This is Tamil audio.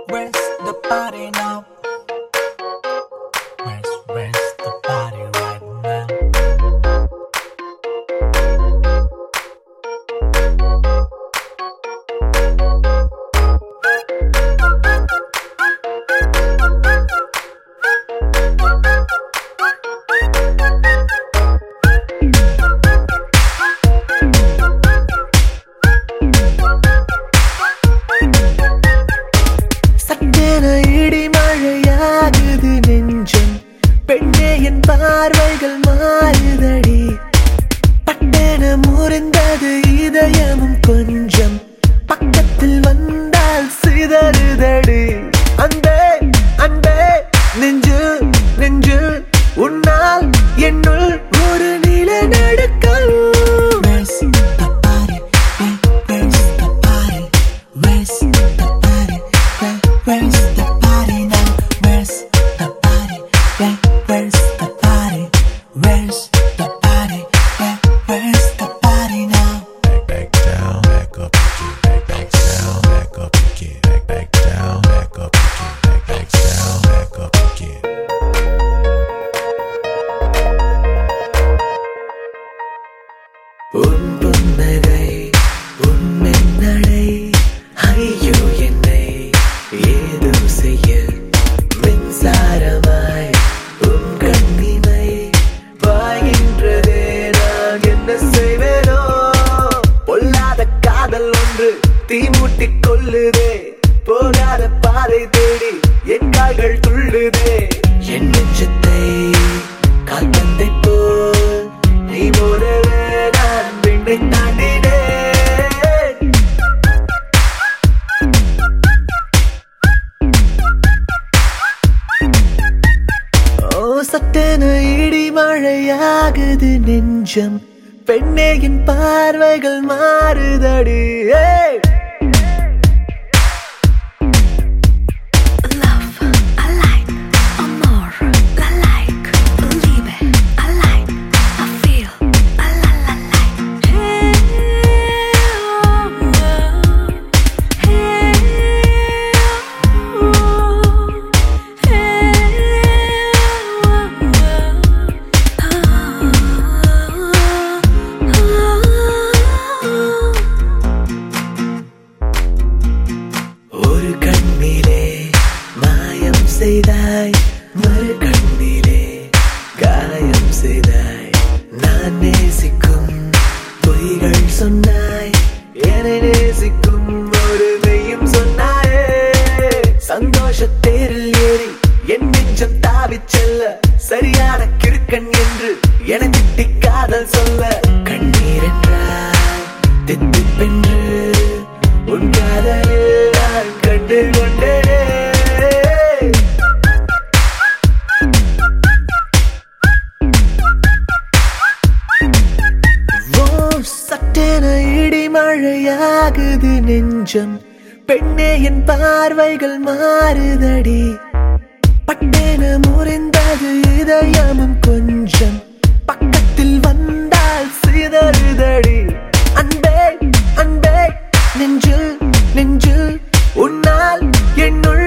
Where's the party now? Where's, where's the party right now? சட்டென இடி மழையாகுது நெஞ்சம் பெண்ணே என் பார்வைகள் மாறுதடி பட்டென முறிந்தது இதயமும் கொஞ்சம் பக்கத்தில் வந்தால் சிதறுதடி அன்பே அன்பே நெஞ்சு நெஞ்சு உன்னால் என்னுள் ஒரு நிலநடுக்கம் Where's the party? Where, where's the party? Where's the party? Where, where's the party now? Where's the party? Where, where's the party? Where's the party? Where, where's the party now? back down, back up again, back, back down, back up again, back, back down, back up again, back, back down, back up again. உன் புன்னகை உன் மென்னடை ஐயோ என்னை ஏதோ செய்ய மின்சாரமாய் உன் கண்ணிமை பாய்கின்றதே நான் என்ன செய்வேனோ பொல்லாத காதல் ஒன்று தீமூட்டிக் கொள்ளுதே போகாத பாதை தேடி என் கால்கள் துள்ளுதே என் நெஞ்சத்தை கால்பந்தை போல் நீ போலவே நான் விண்ணை தாண்டினேன் ஓ சட்டென இடி மழையாகுது நெஞ்சம் பெண்ணே என் பார்வைகள் மாறுதடி ஏய் Love, I like. Amor, I like. Liebe, I like. I feel, I la la like. Hey, oh, oh. Hey, oh, hey, oh, oh. ஒரு கண்ணிலே மாயம் செய்தாய் மறு கண்ணிலே காயம் செய்தாய் நான் நேசிக்கும் பொய்கள் சொன்னாய் என்னை நேசிக்கும் ஒரு மெய்யும் சொன்னாயே சந்தோஷ தேரில் ஏறி என் நெஞ்சம் தாவிச் செல்ல சரியான கிறுக்கன் என்று என திட்டி காதல் சொல்ல கண்ணீர் என்றால் தித்திப்பென்று உன் காதலில் நான் கண்டு கொண்டேனே ஓ சட்டென இடி மழையாகுது நெஞ்சம் பெண்ணே என் பார்வைகள் மாறுதடி பட்டென முறிந்தது இதயமும் கொஞ்சம் பக்கத்தில் வந்தால் சிதறுதடி அன்பே அன்பே நெஞ்சில் நெஞ்சில் உன்னால் என்னுள்